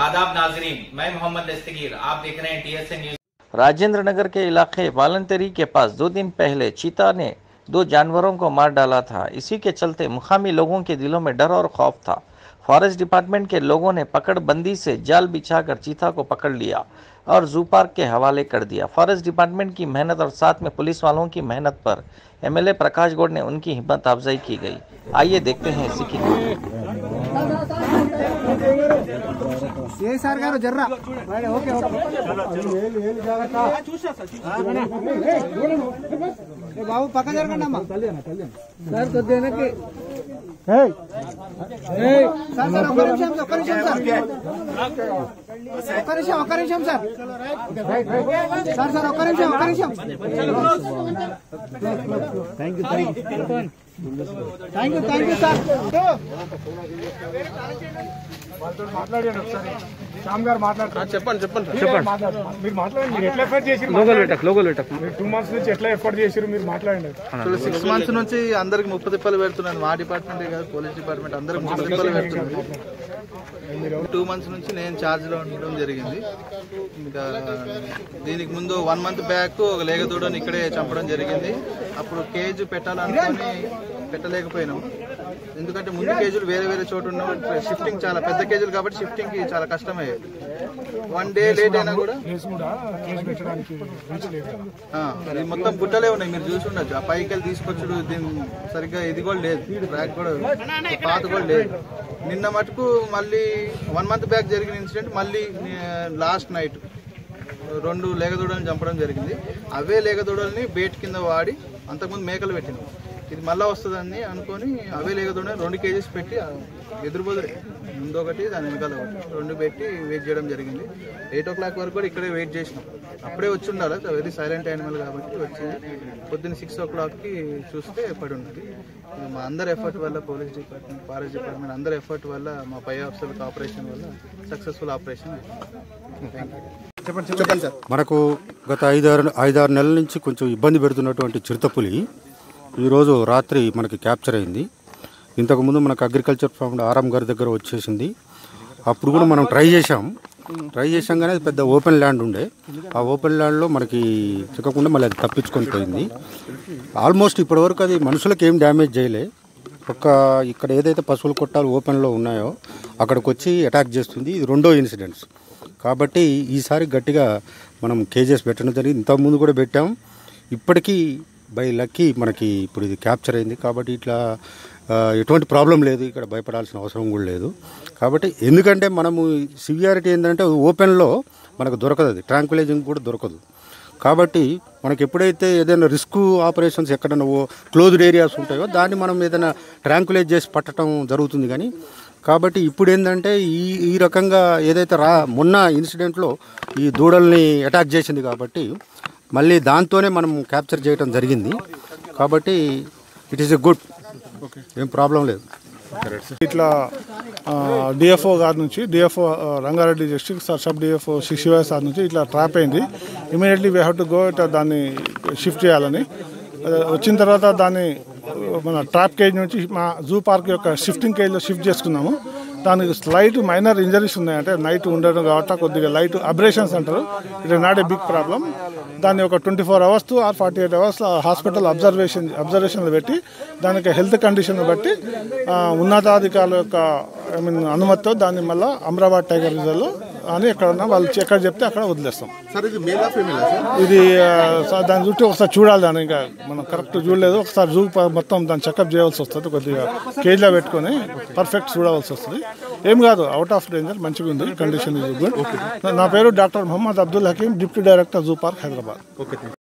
आदाब नाजरीन मैं मोहम्मद दस्तगीर आप देख रहे हैं टीएसए न्यूज राजेंद्र नगर के इलाके वालंतरी के पास दो दिन पहले चीता ने दो जानवरों को मार डाला था इसी के चलते मुकामी लोगों के दिलों में डर और खौफ था फॉरेस्ट डिपार्टमेंट के लोगों ने पकड़ बंदी से जाल बिछाकर चीता को पकड़ लिया और जू पार्क के हवाले कर दिया फॉरेस्ट डिपार्टमेंट की मेहनत और साथ में पुलिस वालों की मेहनत पर एमएलए प्रकाश गौड़ ने उनकी हिम्मत अफजाई की गई आइए देखते हैं इसी की ఏ సార్ గారు జర్రా ఓకే ఓకే బాబు పక్క జరగండి అమ్మా సార్ కొద్ది వెనక్కి సార్ సార్ ఒక్క నిమిషం ఒక్క నిమిషం సార్ ఒక్క నిమిషం ఒక్క నిమిషం సార్ సార్ సార్ ఒక్క నిమిషం ఒక్క నిమిషం thank you thank you thank you sir మాట్లాడండి ఒకసారి శ్యామ్ గారు మాట్లాడుతున్నారు చెప్పండి చెప్పండి చెప్పండి మీరు మాట్లాడండి మీరు ఎట్లా ఎఫర్ట్ చేసి లోగల్ పెట్టక్ లోగల్ పెట్టక్ మీరు టూ మంత్స్ నుంచి ఎట్లా ఎఫర్ట్ చేసారు మీరు మాట్లాడండి అసలు సిక్స్ మంత్స్ నుంచి అందరికి ముప్పు తిప్పలు పెడుతున్నాను మా డిపార్ట్మెంటే కాదు పోలీస్ డిపార్ట్మెంట్ అందరికి ముప్పు తిప్పలు పెడుతున్నాను టూ మంత్స్ నుంచి నేను ఛార్జ్ లో ఉండడం జరిగింది ఇంకా దీనికి ముందు వన్ మంత్ బ్యాక్ ఒక లేగదూడని ఇక్కడే చంపడం జరిగింది అప్పుడు కేజ్ పెట్టాలనుకొని పెట్టలేకపోయినాం ఎందుకంటే ముందు కేజీలు వేరే వేరే చోటు ఉన్నాం షిఫ్టింగ్ చాలా పెద్ద కేజీలు కాబట్టి షిఫ్టింగ్ కి చాలా కష్టమయ్యేది వన్ డే లేట్ అయినా కూడా కేసు కూడా కేసు పెట్టడానికి రీచ్ లేదు ఆ, ఇది మొత్తం గుట్టలే ఉన్నాయి మీరు చూసి ఉండొచ్చు ఆ పైకి వెళ్ళి తీసుకొచ్చుడు దీని సరిగ్గా ఇది కూడా లేదు ట్రాక్ కూడా పాత కూడా లేదు నిన్న మటుకు మళ్ళీ వన్ మంత్ బ్యాక్ జరిగిన ఇన్సిడెంట్ మళ్ళీ లాస్ట్ నైట్ రెండు లేగదూడల్ని చంపడం జరిగింది అవే లేగదూడల్ని బేట్ కింద వాడి అంతకుముందు మేకలు పెట్టినాం ఇది మళ్ళీ వస్తుందని అనుకొని అవే లేగదూడని రెండు కేజీస్ పెట్టి ఆ ఎదురు బదురు ముందు ఒకటి దాని వెనకాల ఒకటి రెండు పెట్టి వెయిట్ చేయడం జరిగింది ఎయిట్ ఓ క్లాక్ వరకు కూడా ఇక్కడే వెయిట్ చేసినాం అప్పుడే వచ్చి ఉండాలి వెరీ సైలెంట్ యానిమల్ కాబట్టి వచ్చింది పొద్దున్న సిక్స్ ఓ క్లాక్కి చూస్తే పడి ఉన్నది ఇది మా అందరి ఎఫర్ట్ వల్ల పోలీస్ డిపార్ట్మెంట్ ఫారెస్ట్ డిపార్ట్మెంట్ అందరి ఎఫర్ట్ వల్ల మా పై ఆఫీసర్ల ఆపరేషన్ వల్ల సక్సెస్ఫుల్ ఆపరేషన్ థ్యాంక్ యూ మనకు గత ఐదారు ఐదారు నెలల నుంచి కొంచెం ఇబ్బంది పెడుతున్నటువంటి చిరుతపులి ఈరోజు రాత్రి మనకి క్యాప్చర్ అయింది ఇంతకుముందు మనకు అగ్రికల్చర్ ఫార్మ్ ఆరాం గారి దగ్గర వచ్చేసింది అప్పుడు కూడా మనం ట్రై చేసాం ట్రై చేసాం కానీ అది పెద్ద ఓపెన్ ల్యాండ్ ఉండే ఆ ఓపెన్ ల్యాండ్లో మనకి చిక్కకుండా మళ్ళీ అది తప్పించుకొని పోయింది ఆల్మోస్ట్ ఇప్పటివరకు అది మనుషులకు ఏం డ్యామేజ్ చేయలే ఒక ఇక్కడ ఏదైతే పశువుల కొట్టాలు ఓపెన్లో ఉన్నాయో అక్కడికి వచ్చి అటాక్ చేస్తుంది ఇది రెండో ఇన్సిడెంట్స్ కాబట్టి ఈసారి గట్టిగా మనం కేజెస్ పెట్టడం జరిగింది ఇంతకుముందు కూడా పెట్టాం ఇప్పటికీ బై లక్కీ మనకి ఇప్పుడు ఇది క్యాప్చర్ అయింది కాబట్టి ఇట్లా ఆ, ఎటువంటి ప్రాబ్లం లేదు ఇక్కడ భయపడాల్సిన అవసరం కూడా లేదు కాబట్టి ఎందుకంటే మనము సివియారిటీ ఏంటంటే ఓపెన్లో మనకు దొరకదు అది ట్రాంక్విలైజింగ్ కూడా దొరకదు కాబట్టి మనకి ఎప్పుడైతే ఏదైనా రిస్క్ ఆపరేషన్స్ ఎక్కడైనా ఓ క్లోజ్డ్ ఏరియాస్ ఉంటాయో దాన్ని మనం ఏదైనా ట్రాంక్యులైజ్ చేసి పట్టడం జరుగుతుంది కానీ కాబట్టి ఇప్పుడు ఏంటంటే ఈ ఈ రకంగా ఏదైతే రా మొన్న ఇన్సిడెంట్లో ఈ దూడల్ని అటాక్ చేసింది కాబట్టి మళ్ళీ దాంతోనే మనం క్యాప్చర్ చేయడం జరిగింది కాబట్టి ఇట్ ఈస్ ఎ గుడ్ ఏం ప్రాబ్లం లేదు ఇట్లా డిఎఫ్ఓ గారి నుంచి DFO Rangareddy district sub DFO శిశివాయ సార్ నుంచి ఇట్లా ట్రాప్ అయింది immediately we have to go ఇట్లా దాన్ని షిఫ్ట్ చేయాలని అదే వచ్చిన తర్వాత దాన్ని మన ట్రాప్ కేజ్ నుంచి మా జూ పార్క్ యొక్క షిఫ్టింగ్ కేజ్లో షిఫ్ట్ చేసుకున్నాము దానికి స్లైట్ మైనర్ ఇంజరీస్ ఉన్నాయి అంటే నైట్ ఉండడం కాబట్టి కొద్దిగా లైట్ అబ్రేషన్స్ అంటారు it not a big problem దాన్ని ఒక twenty four hours to or forty eight hours hospital observation అబ్జర్వేషన్లో పెట్టి దానికి హెల్త్ కండిషన్ బట్టి ఆ, ఉన్నతాధికారుల యొక్క ఐ మీన్ అనుమతితో దాన్ని మళ్ళీ అమరాబాద్ టైగర్ రిజర్వ్లో అని ఎక్కడన్నా వాళ్ళు ఎక్కడ చెప్తే అక్కడ వదిలేస్తాం ఇది ఆ, స- దాని చుట్టూ ఒకసారి చూడాలి దాన్ని ఇంకా మనం కరెక్ట్ చూడలేదు ఒకసారి జూ ప- మొత్తం దాన్ని చెకప్ చేయాల్సి వస్తుంది కొద్దిగా కేజ్లో పెట్టుకొని పర్ఫెక్ట్ చూడవలసి వస్తుంది ఏం కాదు అవుట్ ఆఫ్ డేంజర్ మంచిగా ఉంది కండిషన్ ఇది గుడ్ నా పేరు doctor Mohammed Abdul Hakeem deputy director zoo park Hyderabad